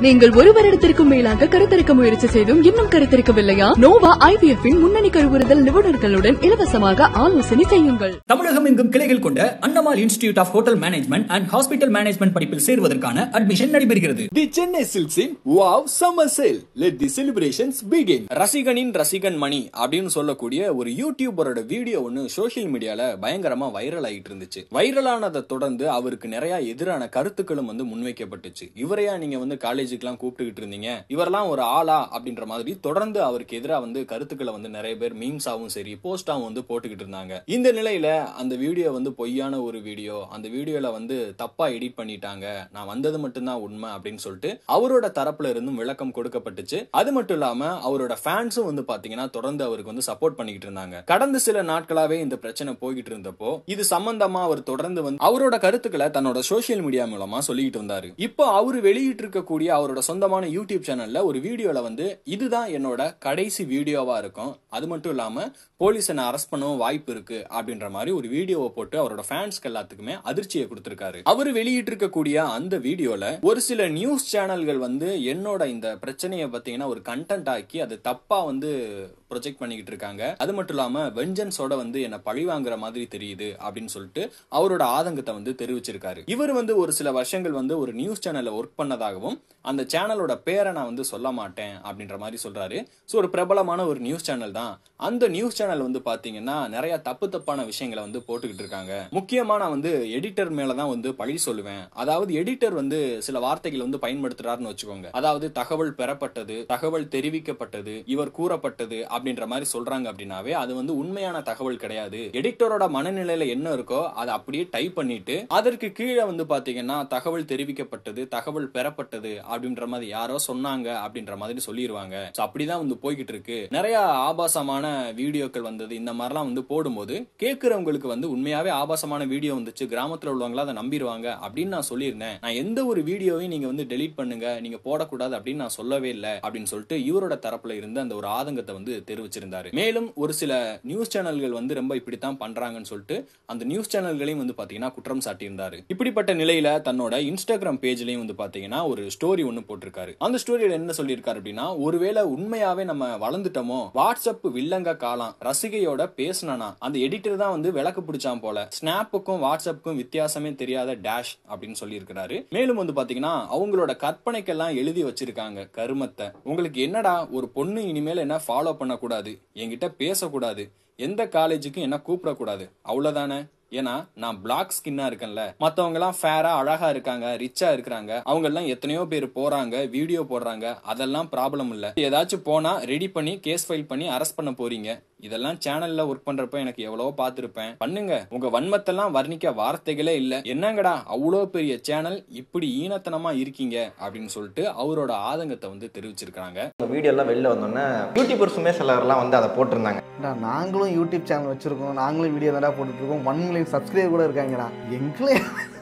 நீங்கள் ஒரு வருடத்திற்கும் மேலாக கருத்தரிக்க முயற்சி செய்தும் இன்னும் கருத்தரிக்கவில்லையா நோவா ஐவிஎஃப் இன் முன்னணி கருவுறுதல் நிபுணர்களுடன் இலவசமாக ஆலோசனை செய்யுங்கள் தமிழகம் எங்கும் கிளைகள் கொண்ட Annamal institute of hotel management and hospital management படிப்பில் சேருவதற்கான அட்மிஷன் நடைபெறுகிறது The Chennai Silks in Wow Summer Sale. Let the celebrations begin. ரசிகனின் ரசிகன் மணி அப்படின்னு சொல்லக்கூடிய ஒரு யூடியூபரோட வீடியோ ஒன்று சோஷியல் மீடியால பயங்கரமா வைரல் ஆகிட்டு இருந்துச்சு வைரலானதை தொடர்ந்து அவருக்கு நிறைய எதிரான கருத்துக்களும் வந்து முன்வைக்கப்பட்டுச்சு இவரையா நீங்க வந்து காலேஜுக்குலாம் கூப்பிட்டுக்கிட்டு இருந்தீங்க இவரெல்லாம் ஒரு ஆளா அப்படின்ற மாதிரி தொடர்ந்து அவருக்கு எதிராக வந்து கருத்துக்களை வந்து நிறைய பேர் மீம்ஸாவும் சரி போஸ்டாவும் வந்து போட்டுக்கிட்டு இருந்தாங்க இந்த நிலையில அந்த வீடியோ வந்து பொய்யான ஒரு வீடியோ அந்த வீடியோல வந்து தப்பா எடிட் பண்ணிட்டாங்க நான் வந்தது மட்டும்தான் உண்மை அப்படின்னு சொல்லிட்டு அவரோட தரப்புல இருந்தும் விளக்கம் கொடுக்கப்பட்டுச்சு அது மட்டும் இல்லாம அவரோட ஃபேன்ஸும் வந்து பாத்தீங்கன்னா தொடர்ந்து அவருக்கு வந்து சப்போர்ட் பண்ணிக்கிட்டு இருந்தாங்க கடந்த சில நாட்களாவே இந்த பிரச்சனை போய்கிட்டு இருந்தப்போ இது சம்பந்தமா அவர் தொடர்ந்து வந்து அவரோட கருத்துக்களை தன்னோட சோஷியல் மீடியா மூலமா சொல்லிக்கிட்டு வந்தாரு இப்போ அவர் வெளியிட்டு இருக்கக்கூடிய அவரோட சொந்தமான யூடியூப் சேனல்ல ஒரு வீடியோல வந்து இதுதான் என்னோட கடைசி வீடியோவா இருக்கும் அது மட்டும் இல்லாம போலீஸ் என்ன அரெஸ்ட் பண்ணவும் வாய்ப்பு இருக்கு அப்படின்ற மாதிரி ஒரு வீடியோவை போட்டு அவரோட ஃபேன்ஸ்க்கு எல்லாத்துக்குமே அதிர்ச்சியை கொடுத்திருக்காரு அவர் வெளியிட்டு இருக்கக்கூடிய அந்த வீடியோல ஒரு சில நியூஸ் சேனல்கள் வந்து என்னோட இந்த பிரச்சனையை பாத்தீங்கன்னா ஒரு கண்டென்ட் ஆக்கி அது தப்பா வந்து ப்ரொஜெக்ட் பண்ணிக்கிட்டு இருக்காங்க அது மட்டும் இல்லாம வெஞ்சன்ஸோட வந்து என்ன பழி வாங்குற மாதிரி தெரியுது அப்படின்னு சொல்லிட்டு அவரோட ஆதங்கத்தை வந்து தெரிவிச்சிருக்காரு இவர் வந்து ஒரு சில வருஷங்கள் வந்து ஒரு நியூஸ் சேனல்ல ஒர்க் பண்ணதாகவும் அந்த சேனலோட பேரை நான் வந்து சொல்ல மாட்டேன் அப்படின்ற மாதிரி சொல்றாரு ஸோ ஒரு பிரபலமான ஒரு நியூஸ் சேனல் தான் அந்த நியூஸ் சேனல் வந்து பாத்தீங்கன்னா நிறைய தப்பு தப்பான விஷயங்களை வந்து போட்டுக்கிட்டு இருக்காங்க முக்கியமா நான் வந்து எடிட்டர் மேல தான் வந்து பழி சொல்லுவேன் அதாவது எடிட்டர் வந்து சில வார்த்தைகளை வந்து பயன்படுத்துறாருன்னு வச்சுக்கோங்க அதாவது தகவல் பெறப்பட்டது தகவல் தெரிவிக்கப்பட்டது இவர் கூறப்பட்டது அப்படின்ற மாதிரி சொல்றாங்க அப்படின்னாவே அது வந்து உண்மையான தகவல் கிடையாது எடிட்டரோட மனநிலையில என்ன இருக்கோ அதை அப்படியே டைப் பண்ணிட்டு அதற்கு கீழே வந்து பாத்தீங்கன்னா தகவல் தெரிவிக்கப்பட்டது தகவல் பெறப்பட்டது அப்படின்ற மாதிரி யாரோ சொன்னாங்க அப்படின்ற மாதிரி சொல்லிடுவாங்க So அப்படிதான் வந்து போய்கிட்டு இருக்கு நிறைய ஆபாசமான வீடியோக்கள் வந்தது இந்த மாதிரிலாம் வந்து போடும்போது கேட்கிறவங்களுக்கு வந்து உண்மையாவே ஆபாசமான வீடியோ வந்துச்சு கிராமத்துல உள்ளவங்களா அதை நம்பிடுவாங்க அப்படின்னு நான் சொல்லியிருந்தேன் நான் எந்த ஒரு வீடியோவையும் நீங்க வந்து டெலீட் பண்ணுங்க நீங்க போடக்கூடாது அப்படின்னு நான் சொல்லவே இல்லை அப்படின்னு சொல்லிட்டு இவரோட தரப்புல இருந்து அந்த ஒரு ஆதங்கத்தை வந்து தெரிவிச்சிருந்தாரு மேலும் ஒரு சில நியூஸ் சேனல்கள் வந்து ரொம்ப இப்படித்தான் பண்றாங்கன்னு சொல்லிட்டு அந்த நியூஸ் சேனல்களையும் வந்து பாத்தீங்கன்னா குற்றம் சாட்டியிருந்தாரு இப்படிப்பட்ட நிலையில தன்னோட இன்ஸ்டாகிராம் பேஜ்லயும் வந்து பாத்தீங்கன்னா ஒரு ஸ்டோரி ஒன்னு போட்டிருக்காரு அந்த ஸ்டோரியில என்ன சொல்லியிருக்காரு அப்படின்னா ஒருவேளை உண்மையாவே நம்ம வளர்ந்துட்டோமோ வாட்ஸ்அப் வில்லங்க காலம் ரசிகையோட பேசினா அந்த எடிட்டர் தான் வந்து விளக்கு பிடிச்சான் போல ஸ்னாப்புக்கும் வாட்ஸ்அப்புக்கும் வித்தியாசமே தெரியாத டேஷ் அப்படின்னு சொல்லியிருக்கிறாரு மேலும் வந்து பாத்தீங்கன்னா அவங்களோட கற்பனைக்கெல்லாம் எழுதி வச்சிருக்காங்க கருமத்தை உங்களுக்கு என்னடா ஒரு பொண்ணு இனிமேல் என்ன ஃபாலோ பண்ணக்கூடாது என்கிட்ட பேசக்கூடாது எந்த காலேஜுக்கும் என்ன கூப்பிடக்கூடாது அவ்வளவுதானே ஏன்னா நான் பிளாக் ஸ்கின்னா இருக்கேன்ல மத்தவங்க எல்லாம் ஃபேரா அழகா இருக்காங்க ரிச்சா இருக்கிறாங்க அவங்க எல்லாம் எத்தனையோ பேர் போறாங்க வீடியோ போடுறாங்க அதெல்லாம் ப்ராப்ளம் இல்ல ஏதாச்சும் போனா ரெடி பண்ணி கேஸ் ஃபைல் பண்ணி அரெஸ்ட் பண்ண போறீங்க இதெல்லாம் சேனல்ல ஒர்க் பண்றப்ப எனக்கு எவ்வளவோ பார்த்திருப்பேன் பண்ணுங்க உங்க வன்மத்தெல்லாம் வர்ணிக்க வார்த்தைகளே இல்ல என்னங்கடா அவ்வளோ பெரிய சேனல் இப்படி ஈனத்தனமா இருக்கீங்க அப்படின்னு சொல்லிட்டு அவரோட ஆதங்கத்தை வந்து தெரிவிச்சிருக்காங்க இந்த வீடியோலாம் வெளில வந்தோடனே யூடியூபர்ஸுமே சிலர்லாம் வந்து அதை போட்டிருந்தாங்க ஏன்டா, நாங்களும் யூடியூப் சேனல் வச்சிருக்கோம் நாங்களும் வீடியோ தானே போட்டுட்ருக்கோம் ஒன் மில்லியன் சப்ஸ்கிரைபர் கூட இருக்காங்கடா எங்களே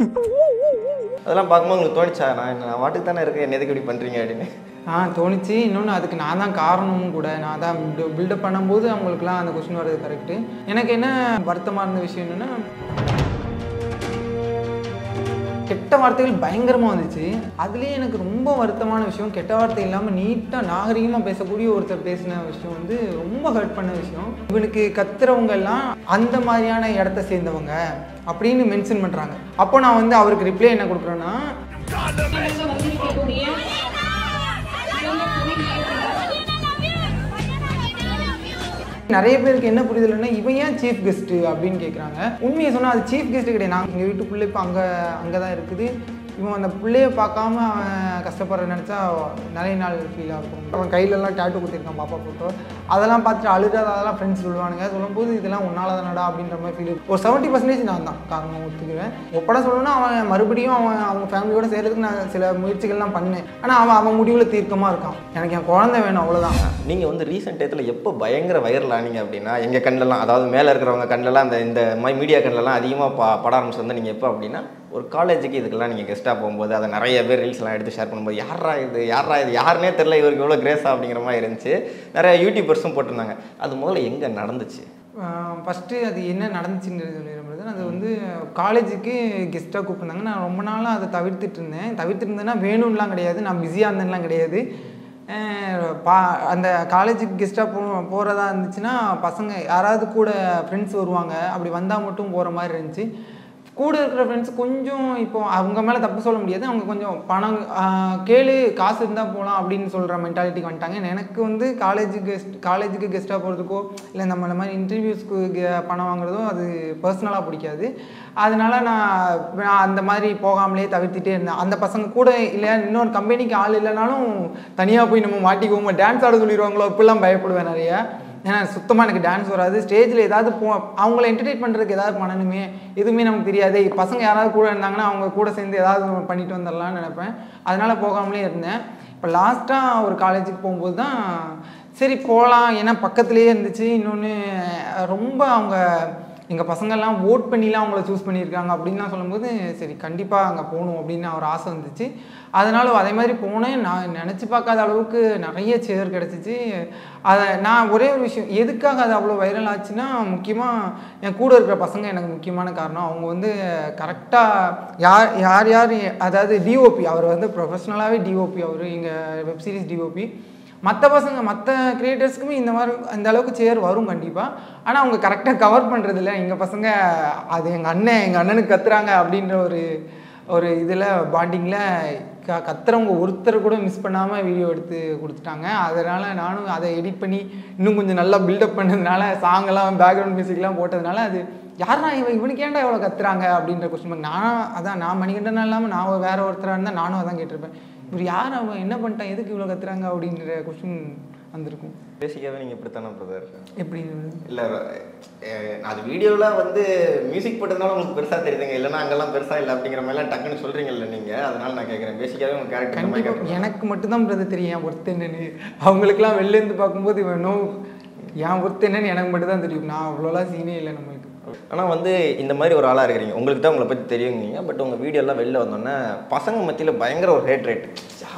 அதெல்லாம் பார்க்கும்போது உங்களுக்கு தோணிச்சா நான் நான் வாட்டுக்கு தானே இருக்கேன் என்ன எதுக்கு இப்படி பண்ணுறீங்க அப்படின்னு ஆ தோணுச்சு இன்னொன்று அதுக்கு நான் தான் காரணமும் கூட நான் தான் பில்டப் பண்ணும்போது அவங்களுக்குலாம் அந்த கொஸ்டின் வர்றது கரெக்டு எனக்கு என்ன வருத்தமாக இருந்த விஷயம் என்னென்னா கெட்ட வார்த்தைகள் பயங்கரமாக வந்துச்சு அதுலேயே எனக்கு ரொம்ப வருத்தமான விஷயம் கெட்ட வார்த்தை இல்லாமல் நீட்டாக நாகரிகமாக பேசக்கூடிய ஒருத்தர் பேசின விஷயம் வந்து ரொம்ப ஹர்ட் பண்ண விஷயம் இவனுக்கு கத்துறவங்க எல்லாம் அந்த மாதிரியான இடத்த சேர்ந்தவங்க அப்படின்னு மென்ஷன் பண்ணுறாங்க அப்போ நான் வந்து அவருக்கு ரிப்ளை என்ன கொடுக்குறேன்னா நிறைய பேருக்கு என்ன புரிதல்னா இவன் ஏன் சீஃப் கெஸ்ட்டு அப்படின்னு கேட்குறாங்க உண்மையை சொன்னால் அது சீஃப் கெஸ்ட்டு கிடையாது நாங்கள் எங்கள் வீட்டு பிள்ளை இப்போ அங்கே அங்கே தான் இருக்குது இவன் அந்த பிள்ளைய பார்க்காம அவன் கஷ்டப்படுற நினச்சா நிறைய நாள் ஃபீலாக இருக்கும் அவன் கையிலலாம் டேட்டு குத்திருக்கான் பாப்பா போட்டோ அதெல்லாம் பார்த்துட்டு அழுகாத அதெல்லாம் ஃப்ரெண்ட்ஸ் சொல்லுவானுங்க சொல்லும்போது இதெல்லாம் உன்னால தானடா அப்படின்ற மாதிரி ஃபீல் ஒரு செவன்ட்டி பர்சன்டேஜ் நான் தான் காரணம் ஒத்துக்குவேன் ஒப்படா சொல்லணும்னா அவன் மறுபடியும் அவன் அவங்க ஃபேமிலியோட சேர்றதுக்கு நான் சில முயற்சிகள்லாம் பண்ணேன் ஆனால் அவன் அவன் முடிவில் தீர்க்கமாக இருக்கான் எனக்கு என் குழந்தை வேணும் அவ்வளோதான் நீங்கள் வந்து ரீசெண்ட் டயத்தில் எப்போ பயங்கர வைரல் ஆனீங்க அப்படின்னா எங்கள் கண்ணிலலாம் அதாவது மேலே இருக்கிறவங்க கண்ணிலலாம் அந்த இந்த மாதிரி மீடியா கண்ணிலலாம் அதிகமாக பா பட ஆரம்பிச்சு வந்து நீங்கள் எப்போ அப்படின்னா ஒரு காலேஜுக்கு இதுக்கெல்லாம் நீங்கள் கெஸ்ட்டாக போகும்போது அதை நிறைய பேர் ரீல்ஸ்லாம் எடுத்து ஷேர் பண்ணும்போது யாரா இது யாரா இது யாருனே தெரில இவருக்கு இவ்வளோ கிரேஸா அப்படிங்கிற மாதிரி இருந்துச்சு நிறைய யூடியூபர்ஸும் போட்டிருந்தாங்க அது முதல்ல எங்கே நடந்துச்சு ஃபஸ்ட்டு அது என்ன நடந்துச்சுன்றது சொல்லிடும்போது பிரதர் அது வந்து காலேஜுக்கு கெஸ்ட்டாக கூப்பிட்டாங்க நான் ரொம்ப நாளாக அதை தவிர்த்துட்டு இருந்தேன் தவிர்த்துட்டு இருந்தேன்னா வேணும்லாம் கிடையாது நான் பிஸியாக இருந்தேன்லாம் கிடையாது அஹ் பா அந்த காலேஜுக்கு கெஸ்ட்டாக போ போகிறதா இருந்துச்சுன்னா பசங்க யாராவது கூட ஃப்ரெண்ட்ஸ் வருவாங்க அப்படி வந்தால் மட்டும் போகிற மாதிரி இருந்துச்சு கூட இருக்கிற ஃப்ரெண்ட்ஸ் கொஞ்சம் இப்போ அவங்க மேலே தப்பு சொல்ல முடியாது அவங்க கொஞ்சம் பணம் ஆஹ் கேளு காசு இருந்தால் போகலாம் அப்படின்னு சொல்கிற மென்டாலிட்டிக்கு வந்துட்டாங்க எனக்கு வந்து காலேஜுக்கு கெஸ்ட் காலேஜுக்கு கெஸ்ட்டாக போகிறதுக்கோ இல்லை நம்ம இந்த மாதிரி இன்டர்வியூஸ்க்கு பணம் வாங்குறதோ அது பர்சனலாக பிடிக்காது அதனால நான் நான் அந்த மாதிரி போகாமலே தவிர்த்துட்டே இருந்தேன் அந்த பசங்க கூட இல்லை இன்னொரு கம்பெனிக்கு ஆள் இல்லைனாலும் தனியாக போய் நம்ம மாட்டிக்குவோம் டான்ஸ் ஆட சொல்லிடுவாங்களோ இப்படிலாம் பயப்படுவேன் நிறைய ஏன்னா சுத்தமாக எனக்கு டான்ஸ் வராது ஸ்டேஜில் ஏதாவது போ அவங்கள என்டர்டெயின் பண்ணுறதுக்கு ஏதாவது பண்ணணுமே எதுவுமே நமக்கு தெரியாது பசங்க யாராவது கூட இருந்தாங்கன்னா அவங்க கூட சேர்ந்து ஏதாவது ஒண்ணு பண்ணிட்டு வந்துடலாம்னு நினைப்பேன் அதனால போகாமலே இருந்தேன் இப்போ லாஸ்ட்டாக ஒரு காலேஜுக்கு போகும்போது தான் சரி போகலாம் ஏன்னா பக்கத்துலேயே இருந்துச்சு இன்னொன்று ரொம்ப அவங்க எங்கள் பசங்கள்லாம் ஓட் பண்ணிலாம் அவங்கள சூஸ் பண்ணியிருக்காங்க அப்படின்லாம் சொல்லும்போது சரி கண்டிப்பாக அங்கே போகணும் அப்படின்னு ஒரு ஆசை வந்துச்சு அதனால அதே மாதிரி போனேன் நான் நினச்சி பார்க்காத அளவுக்கு நிறைய சேர் கிடச்சிச்சு அதை நான் ஒரே ஒரு விஷயம் எதுக்காக அது அவ்வளோ வைரல் ஆச்சுன்னா முக்கியமாக என் கூட இருக்கிற பசங்க எனக்கு முக்கியமான காரணம் அவங்க வந்து கரெக்டாக யார் யார் யார் அதாவது டிஓபி அவர் வந்து ப்ரொஃபஷ்னலாகவே டிஓபி அவர் எங்கள் வெப் சீரிஸ் டிஓபி மற்ற பசங்க மற்ற கிரியேட்டர்ஸ்க்குமே இந்த மாதிரி அந்த அளவுக்கு சேர் வரும் கண்டிப்பாக ஆனால் அவங்க கரெக்டாக கவர் பண்ணுறது இல்லை எங்கள் பசங்க அது எங்கள் அண்ணன் எங்கள் அண்ணனுக்கு கத்துறாங்க அப்படின்ற ஒரு ஒரு இதில் பாண்டிங்கில் க கத்துறவங்க ஒருத்தர் கூட மிஸ் பண்ணாமல் வீடியோ எடுத்து கொடுத்துட்டாங்க அதனால் நானும் அதை எடிட் பண்ணி இன்னும் கொஞ்சம் நல்லா பில்டப் பண்ணதுனால சாங்கெல்லாம் பேக்ரவுண்ட் மியூசிக்லாம் போட்டதுனால அது யாரா இவன் இவனுக்கு ஏன்டா எவ்வளோ கத்துறாங்க அப்படின்ற கொஸ்டின் நான் அதான் நான் மணிகண்டனா இல்லாமல் நான் வேற ஒருத்தராக இருந்தால் நானும் அதான் கேட்டிருப்பேன் இவர் யார் அவன் என்ன பண்ணிட்டான் எதுக்கு இவ்வளோ கத்துறாங்க அப்படின்ற கொஸ்டின் வந்திருக்கும் பேசிக்காகவே நீங்கள் இப்படித்தானே பிரதர் எப்படி இல்லை அது வீடியோவில் வந்து மியூசிக் போட்டதுனால உங்களுக்கு பெருசாக தெரியுதுங்க இல்லைன்னா அங்கெல்லாம் பெருசாக இல்லை அப்படிங்கிற மாதிரிலாம் டக்குன்னு சொல்கிறீங்கல்ல நீங்கள் அதனால நான் கேட்குறேன் பேசிக்காகவே உங்கள் கேரக்டர் கண்டிப்பாக எனக்கு மட்டும்தான் பிரதர் தெரியும் என் ஒருத்தர் என்னன்னு அவங்களுக்குலாம் வெளில இருந்து பார்க்கும்போது இவன் நோ என் ஒருத்தர் என்னன்னு எனக்கு மட்டும் தான் தெரியும் நான் அவ்வளோலாம் சீனே இல்லை நம்மளுக்கு ஆனால் வந்து இந்த மாதிரி ஒரு ஆளாக இருக்கிறீங்க உங்களுக்கு தான் உங்களை பற்றி தெரியுங்க பட் உங்கள் வீடியோலாம் வெளில வந்தோன்னே பசங்க மத்தியில் பயங்கர ஒரு ஹேட் ரேட்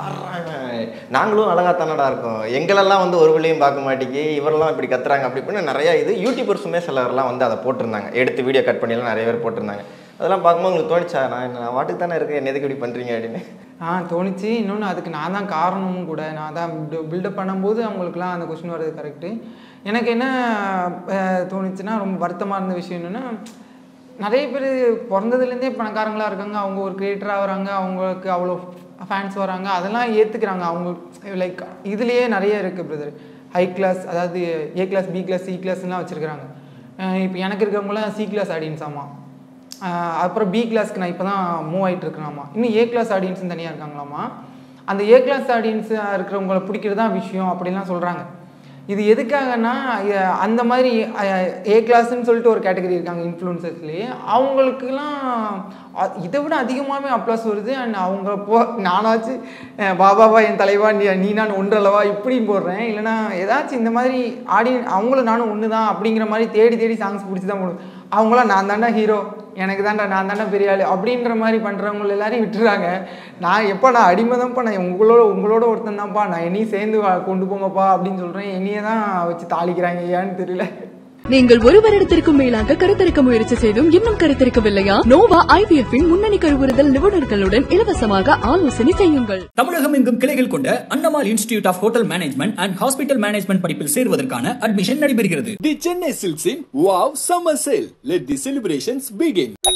நாங்களும் அழகாக தானடா இருக்கோம் எங்களெல்லாம் வந்து ஒரு வழியும் பார்க்க மாட்டேங்கி இவரெல்லாம் இப்படி கத்துறாங்க அப்படி இப்படின்னு நிறையா இது யூடியூபர்ஸுமே சிலர்லாம் வந்து அதை போட்டிருந்தாங்க எடுத்து வீடியோ கட் பண்ணிலாம் நிறைய பேர் போட்டிருந்தாங்க அதெல்லாம் பார்க்கும்போது உங்களுக்கு தோணுச்சா நான் நான் வாட்டுக்கு தானே இருக்கேன் என்ன எதுக்கு இப்படி பண்ணுறீங்க அப்படின்னு ஆ தோணுச்சு இன்னொன்று அதுக்கு நான் தான் காரணமும் கூட நான் தான் பில்டப் பண்ணும்போது அவங்களுக்குலாம் அந்த கொஸ்டின் வர்றது கரெக்டு எனக்கு என்ன அஹ், தோணுச்சுன்னா ரொம்ப வருத்தமாக இருந்த விஷயம் என்னென்னா நிறைய பேர் பிறந்ததுலேருந்தே பணக்காரங்களாக இருக்காங்க அவங்க ஒரு கிரியேட்டராக வராங்க அவங்களுக்கு அவ்வளோ ஃபேன்ஸ் வராங்க அதெல்லாம் ஏற்றுக்கிறாங்க அவங்க லைக் இதுலேயே நிறைய இருக்குது பிரதர் ஹை கிளாஸ் அதாவது A class B class C கிளாஸ்லாம் வச்சுருக்குறாங்க இப்போ எனக்கு இருக்கிறவங்களாம் சி கிளாஸ் ஆடியன்ஸ் ஆமாம் ஆஹ் அப்புறம் பி கிளாஸ்க்கு நான் இப்போ தான் மூவ் ஆகிட்டு இருக்கிறாமா இன்னும் ஏ கிளாஸ் ஆடியன்ஸ்னு தனியாக இருக்காங்களாமா அந்த ஏ கிளாஸ் ஆடியன்ஸாக இருக்கிறவங்கள பிடிக்கிறது தான் விஷயம் அப்படிலாம் சொல்கிறாங்க இது எதுக்காகன்னா அஹ் அந்த மாதிரி ஏ கிளாஸ்ன்னு சொல்லிட்டு ஒரு கேட்டகரி இருக்காங்க இன்ஃப்ளூன்சர்ஸ்லேயே அவங்களுக்குலாம் அ- இதை விட அதிகமாகவே அப்ளாஸ் வருது அண்ட் அவங்க போ நானாச்சு அஹ் பாபாவா என் தலைவா நீ நீ நான் ஒன்றல்லவா இப்படின்னு போடுறேன் இல்லைன்னா ஏதாச்சும் இந்த மாதிரி ஆடியன் அவங்களும் நானும் ஒன்று தான் அப்படிங்கிற மாதிரி தேடி தேடி சாங்ஸ் பிடிச்சி தான் போடும் அவங்களாம் நான் தாண்டா ஹீரோ எனக்கு தாண்டா நான் தாண்டா பெரிய ஆளு அப்படின்ற மாதிரி பண்ணுறவங்க எல்லாரையும் விட்டுறாங்க நான் எப்போ நான் அடிமை தான்ப்பா நான் உங்களோட உங்களோட ஒருத்தன் தான்ப்பா நான் என்னையும் சேர்ந்து வா- கொண்டு போங்கப்பா அப்படின்னு சொல்கிறேன் என்னையே தான் வச்சு தாளிக்கிறாங்க ஏன்னு தெரியல நீங்கள் ஒரு வருடத்திற்கும் மேலாக கருத்தரிக்க முயற்சி செய்தும் இன்னும் கருத்தரிக்கவில்லையா நோவா ஐவிஎஃப் இன் முன்னணி கருவுறுதல் நிபுணர்களுடன் இலவசமாக ஆலோசனை செய்யுங்கள் தமிழகம் எங்கும் கிளைகள் கொண்ட Annamal institute of hotel management and hospital management படிப்பில் சேர்வதற்கான அட்மிஷன் நடைபெறுகிறது The Chennai Silks in Wow Summer Sale. Let the celebrations begin.